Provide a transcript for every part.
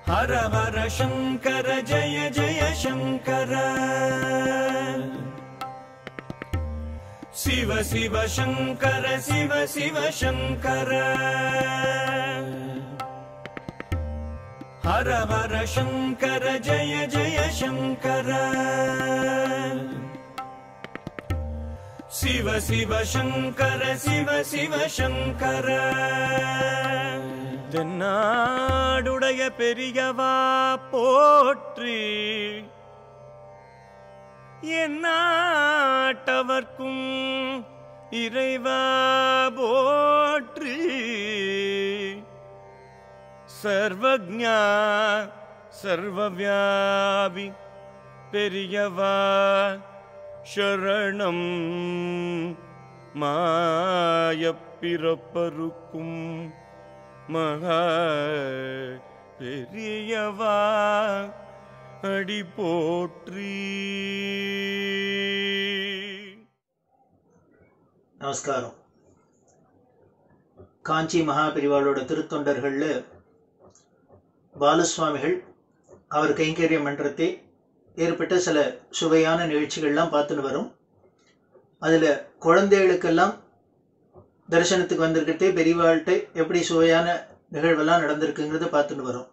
हर हर शङ्कर जय जय शङ्कर शिव शिव शङ्कर शिव शिव शङ्कर हर हर शङ्कर जय जय शङ्कर शिव शिव शङ्कर शिव शिव शङ्कर தென்னாடுடைய பெரியவா போற்றி எந்நாட்டவர்க்கும் இறைவா போற்றி சர்வஜா சர்வவியாபி பெரியவா சரணம் மாயப்பிறப்பருக்கும் மகா பெரியவா அடி போற்றி நமஸ்காரம் காஞ்சி மகாபிரிவாளோட திருத்தொண்டர்கள்ல பாலசுவாமிகள் அவர் கைங்கரிய மன்றத்தை ஏற்பட்ட சில சுவையான நிகழ்ச்சிகள்லாம் பார்த்துன்னு வரும் அதில் குழந்தைகளுக்கெல்லாம் தரிசனத்துக்கு வந்திருக்கிறதே பெரியவாள்கிட்ட எப்படி சுவையான நிகழ்வெல்லாம் நடந்திருக்குங்கிறத பார்த்துன்னு வரும்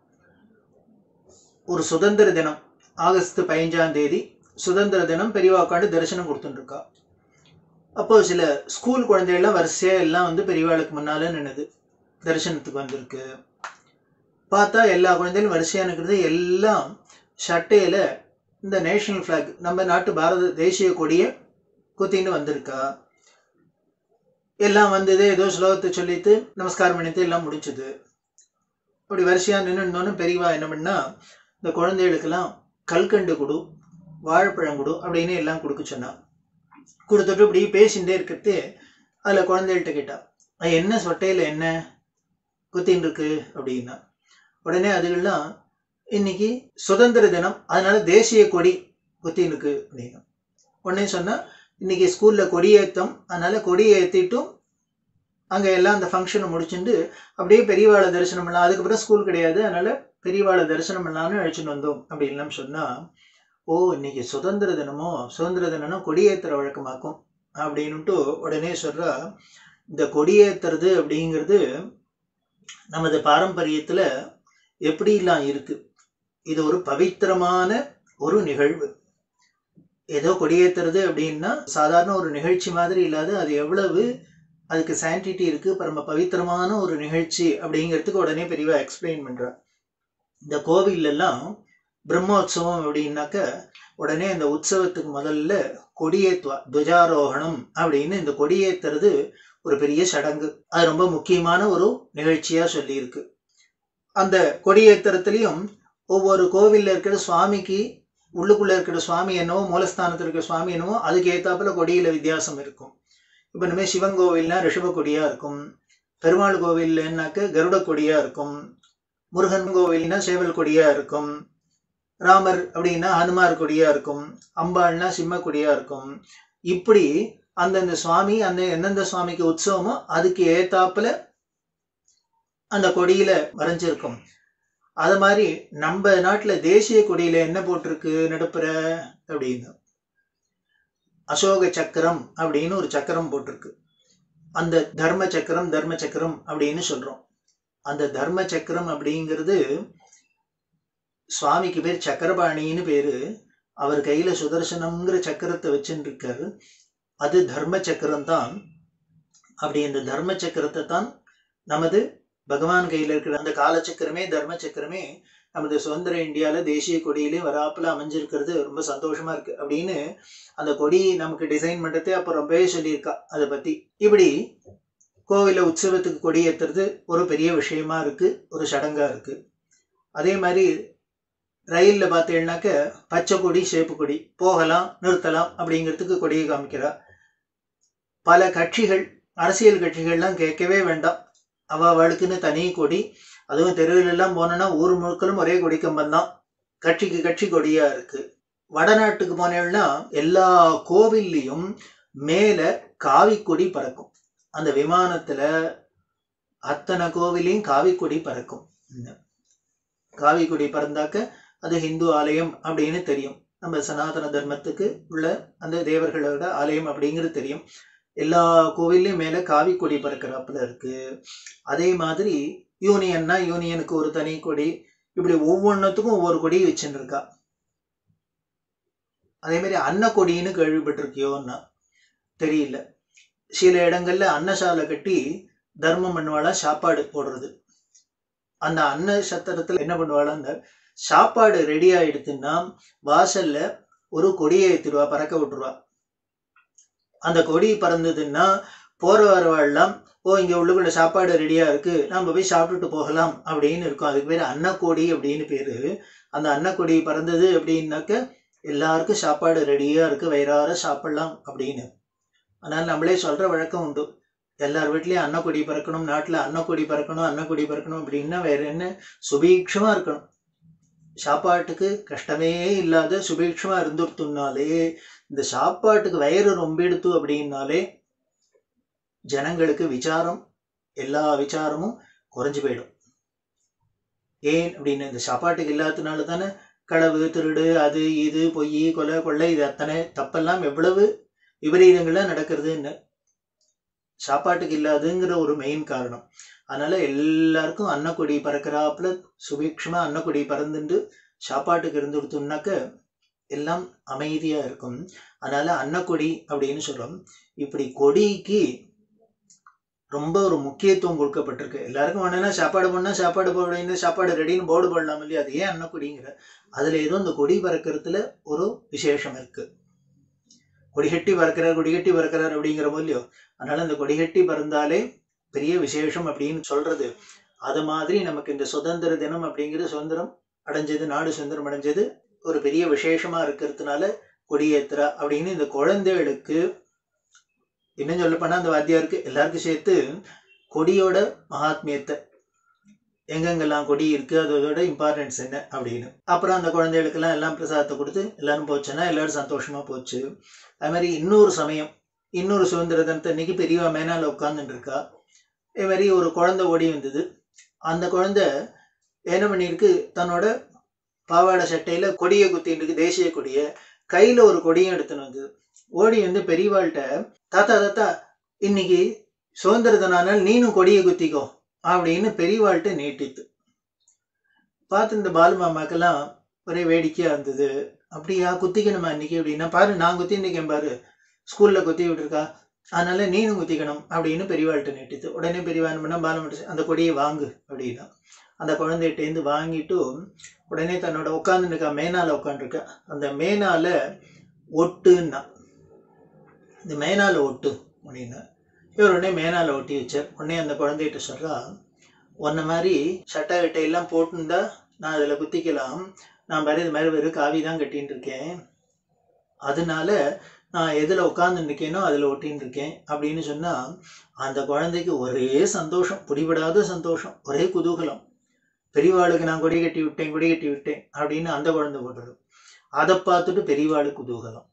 ஒரு சுதந்திர தினம் ஆகஸ்ட் பதினஞ்சாம் தேதி சுதந்திர தினம் பெரியவா உட்காந்து தரிசனம் கொடுத்துட்டு இருக்கா அப்போ சில ஸ்கூல் குழந்தைகள்லாம் வரிசையா எல்லாம் வந்து பெரியவாளுக்கு முன்னால நின்னுது தரிசனத்துக்கு வந்திருக்கு பார்த்தா எல்லா குழந்தைகளும் வரிசையா நிற்கிறது எல்லாம் சட்டையில இந்த நேஷனல் ஃபிளாக் நம்ம நாட்டு பாரத தேசிய கொடியை குத்தின்னு வந்திருக்கா எல்லாம் வந்தது ஏதோ ஸ்லோகத்தை சொல்லிட்டு நமஸ்காரம் பண்ணிட்டு எல்லாம் முடிச்சது அப்படி வரிசையா நின்றுனோன்னு பெரியவா என்ன பண்ணா இந்த குழந்தைகளுக்கெல்லாம் கல்கண்டு கொடு வாழைப்பழம் கொடு அப்படின்னு எல்லாம் கொடுக்க சொன்னா கொடுத்துட்டு இப்படி பேசிகிட்டே இருக்கிறது அதில் குழந்தைகள்கிட்ட கேட்டா "அஹ், என்ன சொட்டையில் என்ன குத்தின்னு இருக்கு அப்படின்னா உடனே அதுகள்லாம் இன்னைக்கு சுதந்திர தினம் அதனால தேசிய கொடி குத்தின்னு இருக்கு அப்படின்னா உடனே சொன்னா இன்னைக்கு ஸ்கூல்ல கொடியேத்தம் அதனால கொடி ஏத்திட்டும் அங்க எல்லாம் அந்த ஃபங்க்ஷனை முடிச்சுட்டு அப்படியே பெரியவாளை தரிசனம் பண்ணலாம் அதுக்கப்புறம் ஸ்கூல் கிடையாது அதனால பெரியவாளை தரிசனம் பண்ணலாம்னு அழைச்சிட்டு வந்தோம் அப்படின்லாம் சொன்னா ஓ இன்னைக்கு சுதந்திர தினமோ சுதந்திர தினம்னா கொடியேத்துற வழக்கமாக்கும் அப்படின்னுட்டு உடனே சொல்றா இந்த கொடியேத்துறது அப்படிங்கிறது நமது பாரம்பரியத்துல எப்படிலாம் இருக்கு இது ஒரு பவித்திரமான ஒரு நிகழ்வு ஏதோ கொடியேத்துறது அப்படின்னா சாதாரண ஒரு நிகழ்ச்சி மாதிரி இல்லாத அது எவ்வளவு அதுக்கு சான்டிட்டி இருக்கு பரம பவித்திரமான ஒரு நிகழ்ச்சி அப்படிங்கிறதுக்கு உடனே பெரியவா எக்ஸ்பிளைன் பண்றா இந்த கோவில்ல எல்லாம் பிரம்மோற்சவம் அப்படின்னாக்க உடனே இந்த உற்சவத்துக்கு முதல்ல கொடியேத்துவா துவஜாரோகணம் அப்படின்னு இந்த கொடியேத்துறது ஒரு பெரிய சடங்கு அது ரொம்ப முக்கியமான ஒரு நிகழ்ச்சியா சொல்லியிருக்கு அந்த கொடியேத்துறதுலயும் ஒவ்வொரு கோவில்ல இருக்கிற சுவாமிக்கு உள்ளுக்குள்ள இருக்கிற சுவாமி என்னவோ மூலஸ்தானத்தில் இருக்கிற சுவாமி என்னவோ அதுக்கு ஏத்தாப்புல கொடியில வித்தியாசம் இருக்கும் இப்ப இனிமே சிவன் கோவில்னா ரிஷப கொடியா இருக்கும் பெருமாள் கோவில்னாக்க கருட கொடியா இருக்கும் முருகன் கோவில்னா சேவல் கொடியா இருக்கும் ராமர் அப்படின்னா ஹனுமார் கொடியா இருக்கும் அம்பாள்னா சிம்ம கொடியா இருக்கும் இப்படி அந்தந்த சுவாமி அந்த எந்தெந்த சுவாமிக்கு உற்சவமோ அதுக்கு ஏத்தாப்புல அந்த கொடியில வரைஞ்சிருக்கும் அது மாதிரி நம்ம நாட்டுல தேசிய கொடியில என்ன போட்டிருக்கு நடுப்புற அப்படின்னு அசோக சக்கரம் அப்படின்னு ஒரு சக்கரம் போட்டிருக்கு அந்த தர்ம சக்கரம் தர்ம சக்கரம் அப்படின்னு சொல்றோம் அந்த தர்ம சக்கரம் அப்படிங்கிறது சுவாமிக்கு பேர் சக்கரபாணின்னு பேரு அவர் கையில சுதர்சனம்ங்கிற சக்கரத்தை வச்சுட்டு இருக்காரு அது தர்ம சக்கரம் தான் அப்படி இந்த தர்ம சக்கரத்தை தான் நமது பகவான் கையில இருக்கிற அந்த காலச்சக்கரமே தர்ம சக்கரமே நமது சுதந்திர இந்தியால தேசிய கொடியிலே வராப்புல அமைஞ்சிருக்கிறது ரொம்ப சந்தோஷமா இருக்கு அப்படின்னு அந்த கொடி நமக்கு டிசைன் பண்றதே அப்ப ரொம்பவே சொல்லியிருக்கா அதை பத்தி இப்படி கோவில உற்சவத்துக்கு கொடி ஏத்துறது ஒரு பெரிய விஷயமா இருக்கு ஒரு சடங்கா இருக்கு அதே மாதிரி ரயில்ல பார்த்தீங்கன்னாக்க பச்சை கொடி சேப்பு கொடி போகலாம் நிறுத்தலாம் அப்படிங்கிறதுக்கு கொடியை காமிக்கிறா பல கட்சிகள் அரசியல் கட்சிகள்லாம் கேட்கவே வேண்டாம் அவ அவளுக்குன்னு தனி கொடி அதுவும் தெருவில் எல்லாம் போனோம்னா ஊர் முழுக்களும் ஒரே கொடி கம்பம் தான் கட்சிக்கு கட்சி கொடியா இருக்கு வடநாட்டுக்கு போனேன்னா எல்லா கோவில்லையும் மேல காவி கொடி பறக்கும் அந்த விமானத்துல அத்தனை கோவிலையும் காவி கொடி பறக்கும் காவி கொடி பறந்தாக்க அது ஹிந்து ஆலயம் அப்படின்னு தெரியும் நம்ம சனாதன தர்மத்துக்கு உள்ள அந்த தேவர்களோட ஆலயம் அப்படிங்கிறது தெரியும் எல்லா கோவில்லையும் மேல காவி கொடி பறக்கிறாப்புல இருக்கு அதே மாதிரி யூனியன்னா யூனியனுக்கு ஒரு தனி கொடி இப்படி ஒவ்வொன்றுத்துக்கும் ஒவ்வொரு கொடி வச்சுன்னு இருக்கா அதே மாதிரி அன்னக்கொடின்னு கேள்விப்பட்டிருக்கியோன்னா தெரியல சில இடங்கள்ல அன்னசாலை கட்டி தர்மம் பண்ணுவாளா சாப்பாடு போடுறது அந்த அன்ன சத்திரத்துல என்ன பண்ணுவாளாங்க சாப்பாடு ரெடி ஆயிடுத்துன்னா வாசல்ல ஒரு கொடியை ஏத்திடுவா பறக்க விட்டுருவா அந்த கொடி பறந்ததுன்னா போற வரவாள்லாம் ஓ இங்க உள்ளுக்குள்ள சாப்பாடு ரெடியா இருக்கு நம்ம போய் சாப்பிட்டுட்டு போகலாம் அப்படின்னு இருக்கும் அதுக்கு பேர் அன்னக்கொடி அப்படின்னு பேரு அந்த அன்னக்கொடி பறந்தது அப்படின்னாக்க எல்லாருக்கும் சாப்பாடு ரெடியா இருக்கு வயிறார சாப்பிடலாம் அப்படின்னு அதனால நம்மளே சொல்ற வழக்கம் உண்டு எல்லார் வீட்லயும் அன்னக்கொடி பறக்கணும் நாட்டுல அன்னக்கொடி பறக்கணும் அன்னக்கொடி பறக்கணும் அப்படின்னா வேற என்ன சுபீட்சமா இருக்கணும் சாப்பாட்டுக்கு கஷ்டமே இல்லாத சுபீட்சமா இருந்துட்டுனாலே இந்த சாப்பாட்டுக்கு வயிறு ரொம்ப எடுத்து அப்படின்னாலே ஜனங்களுக்கு விசாரம் எல்லா விசாரமும் குறைஞ்சு போயிடும் ஏன் அப்படின்னு இந்த சாப்பாட்டுக்கு இல்லாததுனால தானே களவு திருடு அது இது பொய் கொலை கொள்ளை இது அத்தனை தப்பெல்லாம் எவ்வளவு விபரீதங்கள்லாம் நடக்கிறதுன்னு சாப்பாட்டுக்கு இல்லாதுங்கிற ஒரு மெயின் காரணம் அதனால எல்லாருக்கும் அன்னக்கொடி பறக்கிறாப்புல சுபீக்ஷமா அன்னக்கொடி பறந்துட்டு சாப்பாட்டுக்கு இருந்து கொடுத்தோம்னாக்க எல்லாம் அமைதியா இருக்கும் அதனால அன்னக்கொடி அப்படின்னு சொல்றோம் இப்படி கொடிக்கு ரொம்ப ஒரு முக்கியத்துவம் கொடுக்கப்பட்டிருக்கு எல்லாருக்கும் வேணும்னா சாப்பாடு பண்ணா சாப்பாடு போடுன்னு சாப்பாடு ரெடின்னு போர்டு போடலாம் இல்லையா அது ஏன் அன்னக்கொடிங்கிற அதுல ஏதோ இந்த கொடி பறக்கிறதுல ஒரு விசேஷம் இருக்கு கொடிகட்டி பறக்கிறார் கொடிகட்டி பறக்கிறார் அப்படிங்கிற போலியோ அதனால இந்த கொடிகட்டி பறந்தாலே பெரிய விசேஷம் அப்படின்னு சொல்றது அது மாதிரி நமக்கு இந்த சுதந்திர தினம் அப்படிங்கிறது சுதந்திரம் அடைஞ்சது நாடு சுதந்திரம் அடைஞ்சது ஒரு பெரிய விசேஷமா இருக்கிறதுனால கொடியேத்துறா அப்படின்னு இந்த குழந்தைகளுக்கு இன்னும் சொல்ல போனா அந்த வாத்தியாருக்கு எல்லாருக்கும் சேர்த்து கொடியோட மகாத்மியத்தை எங்கெங்கெல்லாம் கொடி இருக்கு அதோட இம்பார்ட்டன்ஸ் என்ன அப்படின்னு அப்புறம் அந்த குழந்தைகளுக்கெல்லாம் எல்லாம் பிரசாதத்தை கொடுத்து எல்லாரும் போச்சுன்னா எல்லாரும் சந்தோஷமா போச்சு அது மாதிரி இன்னொரு சமயம் இன்னொரு சுதந்திர தினத்தை இன்னைக்கு பெரியவா மேனால உட்காந்துட்டு இருக்கா இதே மாதிரி ஒரு குழந்தை ஓடி வந்தது அந்த குழந்தை என்ன பண்ணியிருக்கு தன்னோட பாவாடை சட்டையில கொடியை குத்திட்டு இருக்கு தேசிய கொடியை கையில ஒரு கொடியும் எடுத்துன்னு வந்தது ஓடி வந்து பெரியவாள்கிட்ட தாத்தா தாத்தா இன்னைக்கு சுதந்திர தினானால் நீனும் கொடியை குத்திக்கோ அப்படின்னு பெரியவாள்கிட்ட நீட்டித்து பார்த்து இந்த பாலு மாமாக்கெல்லாம் ஒரே வேடிக்கையா இருந்தது அப்படியா குத்திக்கணுமா இன்னைக்கு அப்படின்னா பாரு நான் குத்தி இருக்கேன் பாரு ஸ்கூல்ல குத்தி விட்டுருக்கா அதனால நீனும் குத்திக்கணும் அப்படின்னு பெரியவாள்கிட்ட நீட்டித்து உடனே பெரியவா என்ன பண்ணா பாலம் அந்த கொடியை வாங்கு அப்படின்னா அந்த குழந்தைகிட்டேருந்து வாங்கிட்டு உடனே தன்னோட உட்காந்துருக்கா மேனால உட்காந்துருக்கா அந்த மேனால ஒட்டுன்னா இந்த மேனால ஒட்டு அப்படின்னு இவர் உடனே மேனால ஒட்டி வச்சார் உடனே அந்த குழந்தைகிட்ட சொல்றா உன்ன மாதிரி சட்டை கிட்டை எல்லாம் போட்டுருந்தா நான் அதில் குத்திக்கலாம் நான் பாரு இது மாதிரி வெறும் காவி தான் கட்டின்னு இருக்கேன் அதனால நான் எதில் உட்கார்ந்து இருக்கேனோ அதில் ஒட்டின்னு இருக்கேன் அப்படின்னு சொன்னா அந்த குழந்தைக்கு ஒரே சந்தோஷம் பிடிபடாத சந்தோஷம் ஒரே குதூகலம் பெரியவாளுக்கு நான் கொடி கட்டி விட்டேன் கொடி கட்டி விட்டேன் அப்படின்னு அந்த குழந்தை போடுறது அதை பார்த்துட்டு பெரியவாளு குதூகலம்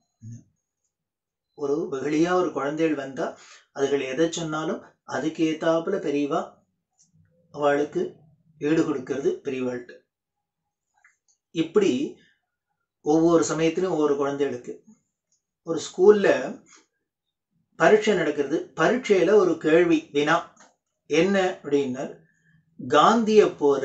ஒரு வெகுளியா ஒரு குழந்தைகள் வந்தா அதுகள் எதை சொன்னாலும் அதுக்கு ஏத்தாப்புல பெரியவா அவளுக்கு ஈடு கொடுக்கறது பெரியவாள்கிட்ட இப்படி ஒவ்வொரு சமயத்திலும் ஒவ்வொரு குழந்தைகளுக்கு ஒரு ஸ்கூல்ல பரீட்சை நடக்கிறது பரீட்சையில ஒரு கேள்வி வினா என்ன அப்படின்னா காந்திய போல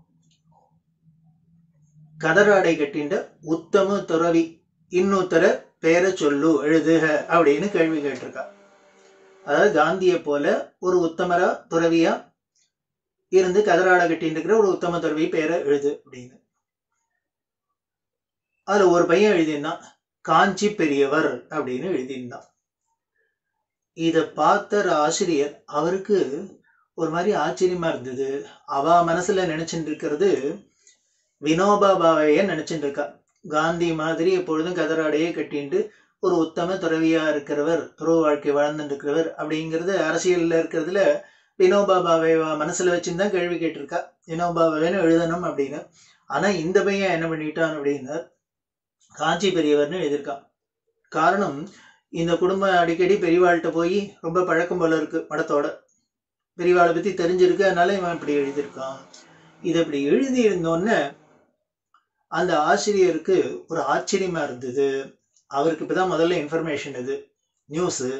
கதராடை கட்டின்ற உத்தம துறவி இன்னொருத்தர பேரை சொல்லு எழுதுக அப்படின்னு கேள்வி கேட்டிருக்கா அதாவது காந்திய போல ஒரு உத்தமரா துறவியா இருந்து கதராடை கட்டின்னு இருக்கிற ஒரு உத்தம துறவி பேரை எழுது அப்படின்னு அதுல ஒரு பையன் எழுதியிருந்தான் காஞ்சி பெரியவர் அப்படின்னு எழுதியிருந்தான் இத பார்த்த ஆசிரியர் அவருக்கு ஒரு மாதிரி ஆச்சரியமா இருந்தது அவ மனசுல நினைச்சுட்டு இருக்கிறது வினோபா பாவைய நினைச்சுட்டு இருக்கா காந்தி மாதிரி எப்பொழுதும் கதராடையே கட்டிண்டு ஒரு உத்தம துறவியா இருக்கிறவர் துறவு வாழ்க்கை வாழ்ந்துட்டு இருக்கிறவர் அப்படிங்கிறது அரசியல்ல இருக்கிறதுல வினோபா பாவை மனசுல வச்சுன்னு கேள்வி கேட்டிருக்கா வினோபா பாவேன்னு எழுதணும் அப்படின்னு ஆனா இந்த பையன் என்ன பண்ணிட்டான் அப்படின்னா காஞ்சி பெரியவர்னு எழுதியிருக்கான் காரணம் இந்த குடும்பம் அடிக்கடி பெரியவாள்கிட்ட போய் ரொம்ப பழக்கம் போல இருக்கு மடத்தோட பெரியவாளை பத்தி தெரிஞ்சிருக்கு அதனால இவன் இப்படி எழுதியிருக்கான் இதை இப்படி எழுதி இருந்தோன்னே அந்த ஆசிரியருக்கு ஒரு ஆச்சரியமா இருந்தது அவருக்கு இப்பதான் முதல்ல இன்ஃபர்மேஷன் இது நியூஸு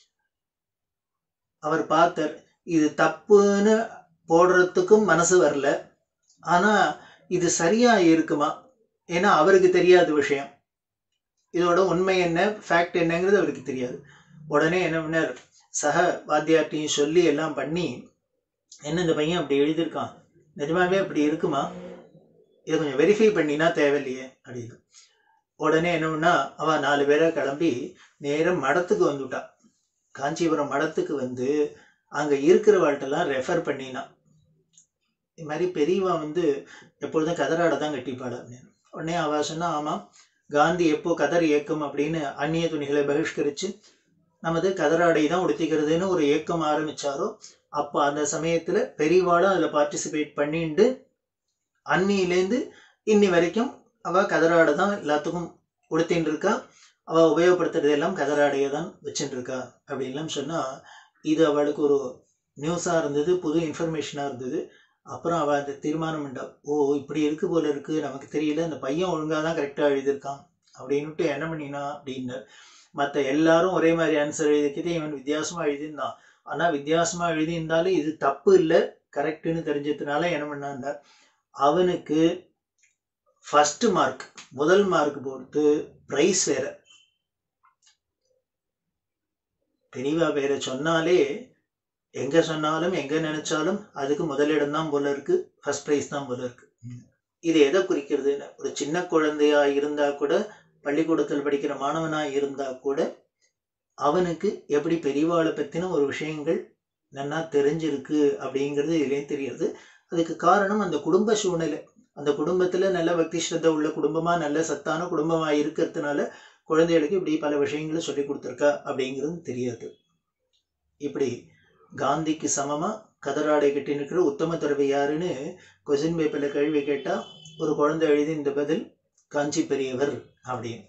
அவர் பார்த்தார் இது தப்புன்னு போடுறதுக்கும் மனசு வரல ஆனா இது சரியா இருக்குமா ஏன்னா அவருக்கு தெரியாத விஷயம் இதோட உண்மை என்ன ஃபேக்ட் என்னங்கிறது அவருக்கு தெரியாது உடனே என்ன பண்ணார் சக வாத்தியார்ட்டையும் சொல்லி எல்லாம் பண்ணி என்ன இந்த பையன் அப்படி எழுதியிருக்கான் நிஜமாவே அப்படி இருக்குமா இதை கொஞ்சம் வெரிஃபை பண்ணினா தேவையில்லையே அப்படின்னு உடனே என்ன பண்ணா அவ நாலு பேரை கிளம்பி நேரம் மடத்துக்கு வந்துட்டா காஞ்சிபுரம் மடத்துக்கு வந்து அங்க இருக்கிறவாழ்கிட்டலாம் ரெஃபர் பண்ணினான் இது மாதிரி பெரியவா வந்து எப்பொழுதும் கதராடை தான் கட்டிப்பாள் அப்படின்னு உடனே அவ சொன்னா ஆமாம் காந்தி எப்போ கதர் இயக்கம் அப்படின்னு அந்நிய துணிகளை பகிஷ்கரித்து நமது கதராடை தான் உடுத்திக்கிறதுன்னு ஒரு இயக்கம் ஆரம்பிச்சாரோ அப்போ அந்த சமயத்தில் பெரியவாளும் அதில் பார்ட்டிசிபேட் பண்ணிட்டு அன்னியிலேருந்து இன்னி வரைக்கும் அவள் கதராடை தான் எல்லாத்துக்கும் உடுத்தின்னு இருக்கா அவள் உபயோகப்படுத்துறது எல்லாம் கதராடையை தான் வச்சுட்டு இருக்கா அப்படின்லாம் சொன்னால் இது அவளுக்கு ஒரு நியூஸாக இருந்தது புது இன்ஃபர்மேஷனாக இருந்தது அப்புறம் அவள் அந்த தீர்மானம் பண்ணா ஓ இப்படி இருக்கு போல இருக்கு நமக்கு தெரியல இந்த பையன் ஒழுங்காக தான் கரெக்டாக எழுதியிருக்கான் அப்படின்னுட்டு என்ன பண்ணினா அப்படின்னு மற்ற எல்லாரும் ஒரே மாதிரி ஆன்சர் எழுதிக்கிட்டு இவன் வித்தியாசமாக எழுதியிருந்தான் ஆனால் வித்தியாசமாக எழுதியிருந்தாலும் இது தப்பு இல்லை கரெக்டுன்னு தெரிஞ்சதுனால என்ன பண்ணான் அவனுக்கு ஃபர்ஸ்ட் மார்க் முதல் மார்க் போட்டு ப்ரைஸ் வேற பெரியவா பேரை சொன்னாலே எங்க சொன்னாலும் எங்க நினைச்சாலும் அதுக்கு முதலிடம் தான் போல இருக்கு ஃபர்ஸ்ட் ப்ரைஸ் தான் போல இருக்கு இது எதை குறிக்கிறதுன்னு ஒரு சின்ன குழந்தையா இருந்தா கூட பள்ளிக்கூடத்தில் படிக்கிற மாணவனா இருந்தா கூட அவனுக்கு எப்படி பெரியவாளை பத்தின ஒரு விஷயங்கள் நன்னா தெரிஞ்சிருக்கு அப்படிங்கிறது இதுலேயும் தெரியுது அதுக்கு காரணம் அந்த குடும்ப சூழ்நிலை அந்த குடும்பத்துல நல்ல பக்தி ஸ்ரத்த உள்ள குடும்பமா நல்ல சத்தான குடும்பமா இருக்கிறதுனால குழந்தைகளுக்கு இப்படி பல விஷயங்களை சொல்லி கொடுத்துருக்கா அப்படிங்கிறது தெரியாது இப்படி காந்திக்கு சமமா கதராடை கட்டி நிற்கிற உத்தம துறவி யாருன்னு கொஸ்டின் பேப்பர்ல கேள்வி கேட்டா ஒரு குழந்தை எழுதி இந்த பதில் காஞ்சி பெரியவர் அப்படின்னு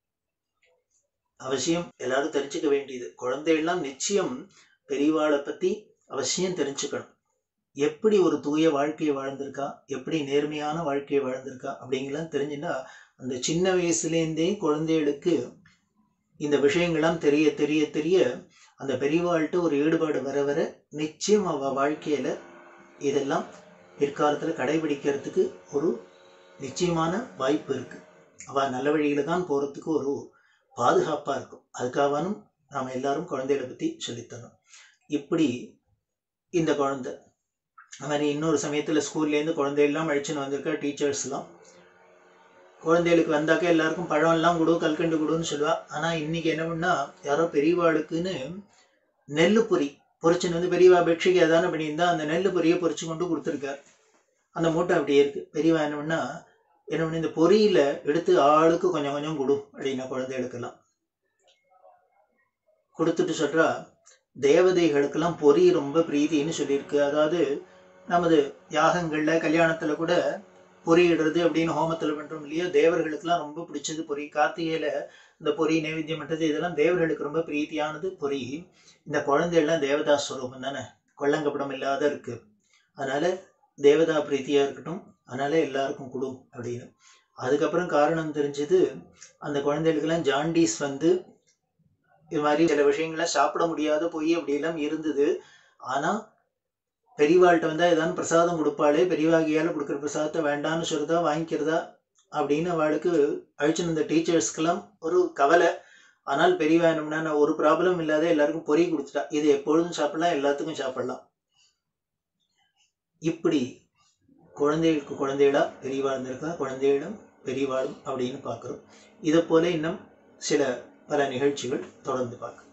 அவசியம் எல்லாரும் தெரிஞ்சுக்க வேண்டியது குழந்தைகள்லாம் நிச்சயம் பெரியவாளை பத்தி அவசியம் தெரிஞ்சுக்கணும் எப்படி ஒரு தூய வாழ்க்கையை வாழ்ந்திருக்கா எப்படி நேர்மையான வாழ்க்கையை வாழ்ந்திருக்கா அப்படிங்கலாம் தெரிஞ்சுன்னா அந்த சின்ன வயசுலேருந்தே குழந்தைகளுக்கு இந்த விஷயங்கள்லாம் தெரிய தெரிய தெரிய அந்த பெரியவாள்கிட்ட ஒரு ஈடுபாடு வர வர நிச்சயம் அவ வாழ்க்கையில இதெல்லாம் பிற்காலத்துல கடைபிடிக்கிறதுக்கு ஒரு நிச்சயமான வாய்ப்பு இருக்கு அவ நல்ல வழியில தான் போறதுக்கு ஒரு பாதுகாப்பா இருக்கும் அதுக்காகவானும் நாம எல்லாரும் குழந்தைகளை பத்தி சொல்லித்தரணும் இப்படி இந்த குழந்தை அது மாதிரி இன்னொரு சமயத்துல ஸ்கூல்ல இருந்து குழந்தையெல்லாம் அழிச்சுன்னு வந்திருக்கா டீச்சர்ஸ் எல்லாம் குழந்தைகளுக்கு வந்தாக்க எல்லாருக்கும் பழம் எல்லாம் கொடு கல்கண்டு கொடுன்னு சொல்லுவா ஆனா இன்னைக்கு என்ன பண்ணா யாரோ பெரியவாளுக்குன்னு நெல்லு பொரி பொரிச்சுன்னு வந்து பெரியவா பெட்ஷிக்கு எதான பண்ணியிருந்தா அந்த நெல்லு பொரியை பொரிச்சு கொண்டு கொடுத்துருக்கார் அந்த மூட்டை அப்படியே இருக்கு பெரியவா என்ன பண்ணா என்ன பண்ணி இந்த பொரியில எடுத்து ஆளுக்கு கொஞ்சம் கொஞ்சம் கொடு அப்படின்னா குழந்தைகளுக்கெல்லாம் கொடுத்துட்டு சொல்றா தேவதைகளுக்கெல்லாம் பொரி ரொம்ப பிரீதின்னு சொல்லியிருக்கு அதாவது நமது யாகங்கள்ல கல்யாணத்துல கூட பொரியிடுறது அப்படின்னு ஹோமத்துல பண்றோம் இல்லையா தேவர்களுக்கெல்லாம் ரொம்ப பிடிச்சது பொரி கார்த்திகையில இந்த பொரி நைவேத்தியம் பண்றது இதெல்லாம் தேவர்களுக்கு ரொம்ப பிரீத்தியானது பொரி இந்த குழந்தைகள்லாம் தேவதா ஸ்வரூபம் தானே கொள்ளங்கப்படம் இல்லாத இருக்கு அதனால தேவதா பிரீத்தியா இருக்கட்டும் அதனால எல்லாருக்கும் கொடு அப்படின்னு அதுக்கப்புறம் காரணம் தெரிஞ்சது அந்த குழந்தைகளுக்கெல்லாம் ஜாண்டீஸ் வந்து இது மாதிரி சில விஷயங்கள்லாம் சாப்பிட முடியாத போய் அப்படியெல்லாம் இருந்தது ஆனா பெரியவாள்கிட்ட வந்தா ஏதாவது பிரசாதம் கொடுப்பாளே பெரியவாகியால கொடுக்குற பிரசாதத்தை வேண்டாம்னு சொல்றதா வாங்கிக்கிறதா அப்படின்னு அவளுக்கு அழிச்சுன்னு இந்த டீச்சர்ஸ்க்கெல்லாம் ஒரு கவலை ஆனால் பெரியவா என்னம்னா நான் ஒரு ப்ராப்ளம் இல்லாத எல்லாருக்கும் பொறி கொடுத்துட்டா இது எப்பொழுதும் சாப்பிடலாம் எல்லாத்துக்கும் சாப்பிடலாம் இப்படி குழந்தைகளுக்கு குழந்தைகளா பெரியவா இருந்திருக்கா குழந்தைகளிடம் பெரியவாளும் அப்படின்னு பார்க்குறோம் இதை போல இன்னும் சில பல நிகழ்ச்சிகள் தொடர்ந்து பார்க்கலாம்